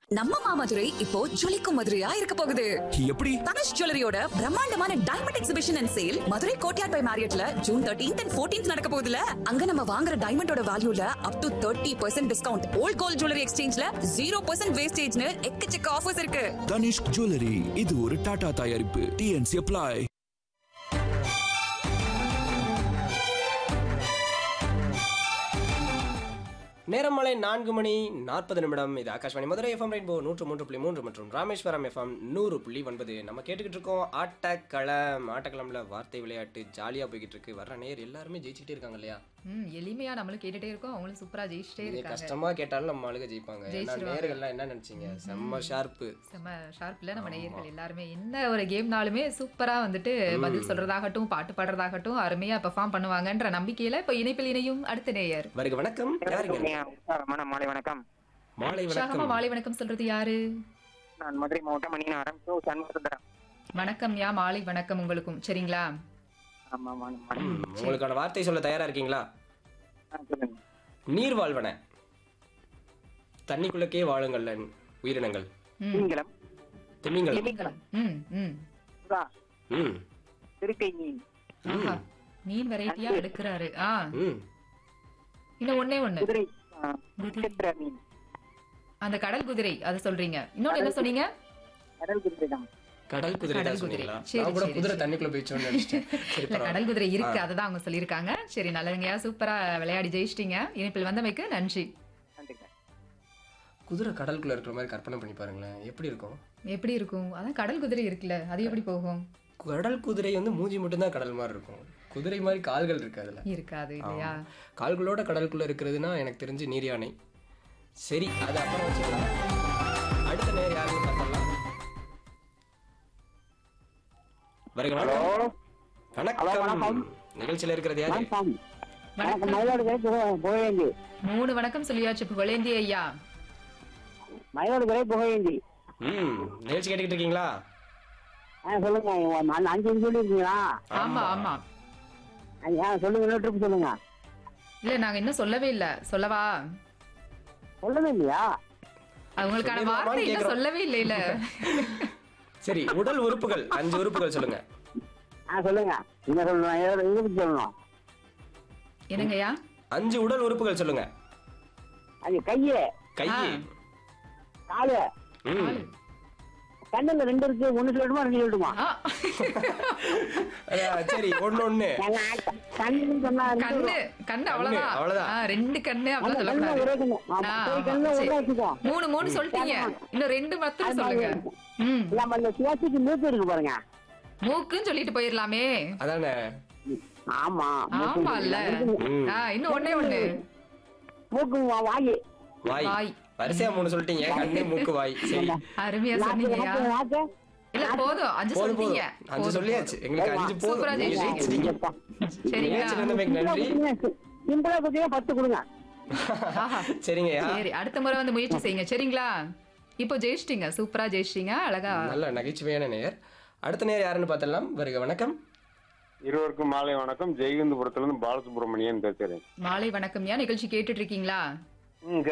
நம்ம மாமதுரை இப்போ ஜொலிக்கும் மதுரையா இருக்க போகுது எப்படி தனுஷ் ஜுவல்லரியோட பிரம்மாண்டமான diamond exhibition and sale Madurai Courtyard by மேரியட்ல ஜூன் தேர்ட்டீன்த் அண்ட் ஃபோர்டீன்த் நடக்க போகுதுல அங்க நம்ம வாங்குற டைமண்டோட வேல்யூல up to thirty percent discount old gold jewellery எக்ஸ்சேஞ்ச்ல ஜீரோ பர்சன்ட் வேஸ்டேஜ்னு எக்கச்சக்க ஆஃபர்ஸ் இருக்கு தனிஷ்க் ஜுவல்லரி இது ஒரு டாடா தயாரிப்பு டிஎன்சி அப்ளை நேரம் மாலை நான்கு மணி நாற்பது நிமிடம் இது ஆகாஷ்வாணி மதுரை எஃப்எம் ரெயின்போ நூற்று மூன்று புள்ளி மூன்று மற்றும் ராமேஸ்வரம் எஃப்எம் நூறு புள்ளி ஒன்பது நம்ம கேட்டுக்கிட்டு இருக்கோம் ஆட்டக்களம் ஆட்டக்களம்ல வார்த்தை விளையாட்டு ஜாலியாக போய்கிட்டு இருக்கு வர்ற நேர் எல்லாருமே ஜெயிச்சுட்டே இருக்காங்க இல்லையா ம் எளிமையா நம்மளும் கேட்டுட்டே இருக்கோம் அவங்களும் சூப்பரா ஜெயிச்சிட்டே இது இருக்காங்க கஷ்டமா கேட்டாலும் நம்ம ஆளுங்க ஜெயிப்பாங்க ஏன்னா ஜெயிச்சிருவாங்க. நேர்கள்லாம் என்ன நினைச்சீங்க செம்ம ஷார்ப்பு செம்ம ஷார்ப்ல நம்ம நேயர்கள் எல்லாருமே என்ன ஒரு கேம்னாலுமே சூப்பரா வந்துட்டு பதில் சொல்றதாகட்டும் பாட்டு பாடுறதாகட்டும் அருமையா பெர்ஃபார்ம் பண்ணுவாங்கன்ற நம்பிக்கையில இப்ப இணைப்பில் இணையும் அடுத்த நேயர் வருக வணக்கம் யாருங்க உற்சாகமான மாலை வணக்கம் மாலை உற்சாகமா வணக்கம் மாலை வணக்கம் சொல்றது யாரு நான் மதுரை மாவட்டம் மணிநகரம் சோ சண்முகசுந்தரம் வணக்கம் யா மாலை வணக்கம் உங்களுக்கும் சரிங்களா ஆமா ஆமா ஆமா. ம், உங்களுக்கான வார்த்தை சொல்ல தயாரா இருக்கீங்களா ஆ, சொல்லுங்க நீர் வாழ்வன தண்ணிக்குள்ளக்கே வாழுங்கள் உயிரினங்கள் ம் திமிங்கலம் திமிங்கலம் திமிங்கலம். ம் ம் புறா ம் திருக்கை மீன் ஆஹா மீன் வெரைட்டியா எடுக்கிறாரு ஆ ம் இன்னும் ஒண்ணே ஒண்ணு குதிரை ஆ, நட்சத்திர மீன் அந்த கடல் குதிரை அதை சொல்றீங்க இன்னொன்னு என்ன சொன்னீங்க கடல் குதிரை தான் கடல் குதிரை கடல் தான் குதிரை. சொன்னீங்களா சரி, நான் கூட சரி, குதிரை சரி. தண்ணிக்குள்ள போயிச்சோன்னு நினைச்சிட்டேன் சரி இல்ல பரவாயில்ல. கடல் குதிரை இருக்கு அதுதான் அவங்க சொல்லியிருக்காங்க சரி நல்லதுங்கய்யா சூப்பரா விளையாடி ஜெயிச்சிட்டீங்க இனிப்பில் வந்தமைக்கு நன்றி நன்றிங்க குதிரை கடலுக்குள்ள இருக்கிற மாதிரி கற்பனை பண்ணி பாருங்களேன் எப்படி இருக்கும் எப்படி இருக்கும் அதான் கடல் குதிரை இருக்குல்ல அது எப்படி போகும் கடல் குதிரை வந்து மூஞ்சி மட்டும்தான் கடல் மாதிரி இருக்கும் குதிரை மாதிரி கால்கள் இருக்கு அதுல இருக்காது இல்லையா ஆமா. கால்களோட கடலுக்குள்ள இருக்கிறதுனா எனக்கு தெரிஞ்சு நீர் யானை சரி அது அப்புறம் வச்சுக்கலாம் அடுத்த நேர் யாருன்னு பார்த்தலாம் வருக வணக்கம் வணக்கம் நிகழ்ச்சியில இருக்கிறது யாரு வணக்கம் மயிலாடுதுறை புகையேந்தி மூணு வணக்கம் சொல்லியாச்சு புகழேந்தி ஐயா மயிலாடுதுறை புகையேந்தி ம் நிகழ்ச்சி கேட்டுக்கிட்டு இருக்கீங்களா சொல்லுங்க அஞ்சு நிமிஷம் சொல்லிருக்கீங்களா ஆமா ஆமா சொல்லுங்க இன்னொரு ட்ரிப் சொல்லுங்க இல்ல நாங்க இன்னும் சொல்லவே இல்ல சொல்லவா சொல்லவே இல்லையா அவங்களுக்கான சொல்லிடலாமான்னு வார்த்தை இன்னும் கேக்குறோம். சொல்லவே இல்ல இல்ல சரி உடல் உறுப்புகள் அஞ்சு உறுப்புகள் சொல்லுங்க ஆ சொல்லுங்க என்ன சொல்லணும் எதை இதை பத்தி சொல்லணும் என்னங்கய்யா அஞ்சு உடல் உறுப்புகள் சொல்லுங்க அது கையு கை ஆ. காலு ம் கண்ணுல ரெண்டு இருக்கு ஒண்ணு சொல்லட்டுமா ரெண்டு சொல்லட்டுமா ஆ, அதான், சரி ஒண்ணு ஒண்ணு கண்ணு சொன்னா ரெண்டு கண்ணு வரும். கண்ணு அவ்வளவுதான் அவ்வளவுதான். ஆ, ரெண்டு கண்ணு ஆமா, அவ்வளவு கண்ணு சொல்லக்கூடாது ஒரே கண்ணு. ஆமா, ஆ, சரி, ஆமா, கண்ணு சரி. ஒண்ணா வச்சுக்கோ. மூணு மூணு சொல்லிட்டீங்க இன்னும் ரெண்டு மாத்திரம் ஆமா, சொல்லுங்க ம் நம்ம அந்த சுவாசிக்கு மூக்கு இருக்கு பாருங்க மூக்குன்னு சொல்லிட்டு போயிடலாமே அதானே ஆமா மூக்கு ஆமா இல்ல இருக்கு. ம். ஆ, இன்னும் ஒண்ணே ஒண்ணு மூக்கு வா- வாயி வாய் வாய். வரிசையா மூணு சொல்லிட்டீங்க கண்ணு மூக்கு வாய் சரி அருமையா நாக்கு, சொன்னீங்கயா நாக்கு, நாக்கு. இல்ல போதும் அஞ்சு போதும் சொல்லிட்டீங்க போதும் அஞ்சு போதும், சொல்லியாச்சு எங்களுக்கு அஞ்சு சூப்பரா போதும் நீங்க ஜெயிச்சிட்டீங்க. ஜெயிச்சிட்டீங்க போதும். சரிங்களா நிகழ்ச்சியில இருந்தமைக்கு நன்றி சிம்பிளா கொடுத்தீங்க பத்து கொடுங்க ஆஹா. சரிங்கய்யா சரி அடுத்த முறை வந்து முயற்சி செய்யுங்க சரிங்களா இப்போ ஜெயிச்சிட்டீங்க சூப்பரா ஜெயிச்சிட்டீங்க அழகா நல்ல நகைச்சுவையான நேயர் அடுத்த நேர் யாருன்னு பார்த்தலாம் வருக வணக்கம் இருவருக்கும் மாலை வணக்கம் ஜெயகந்தபுரத்துல இருந்து பாலசுப்ரமணியன் பேசுறேன் மாலை வணக்கம் யா நிகழ்ச்சி கேட்டுட்டு இருக்கீங்களா ம்